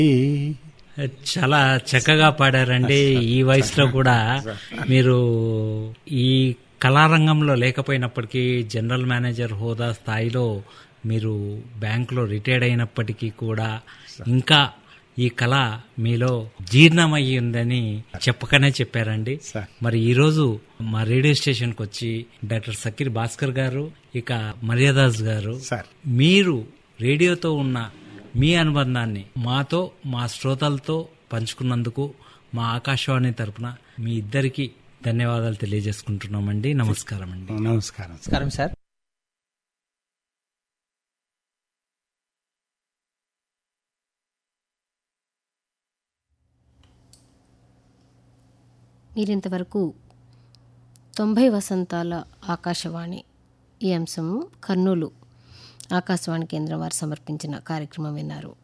చాలా చక్కగా పాడారండి ఈ వయసులో కూడా మీరు ఈ కళారంగంలో లేకపోయినప్పటికీ జనరల్ మేనేజర్ హోదా స్థాయిలో మీరు బ్యాంకులో రిటైర్డ్ అయినప్పటికీ కూడా ఇంకా ఈ కళ మీలో జీర్ణమయ్యి ఉందని చెప్పకనే చెప్పారండి సార్. మరి ఈ రోజు మా రేడియో స్టేషన్కి వచ్చి డాక్టర్ సకీర్ భాస్కర్ గారు ఇక మర్యాదాస్ గారు సార్ మీరు రేడియోతో ఉన్న మీ అనుబంధాన్ని మాతో మా శ్రోతలతో పంచుకున్నందుకు మా ఆకాశవాణి తరపున మీ ఇద్దరికి ధన్యవాదాలు తెలియజేసుకుంటున్నామండి నమస్కారం అండి నమస్కారం నమస్కారం సార్ మీరింతవరకు తొంభై వసంతాల ఆకాశవాణి ఈ అంశం కర్నూలు ఆకాశవాణి కేంద్రం వారు సమర్పించిన కార్యక్రమం విన్నారు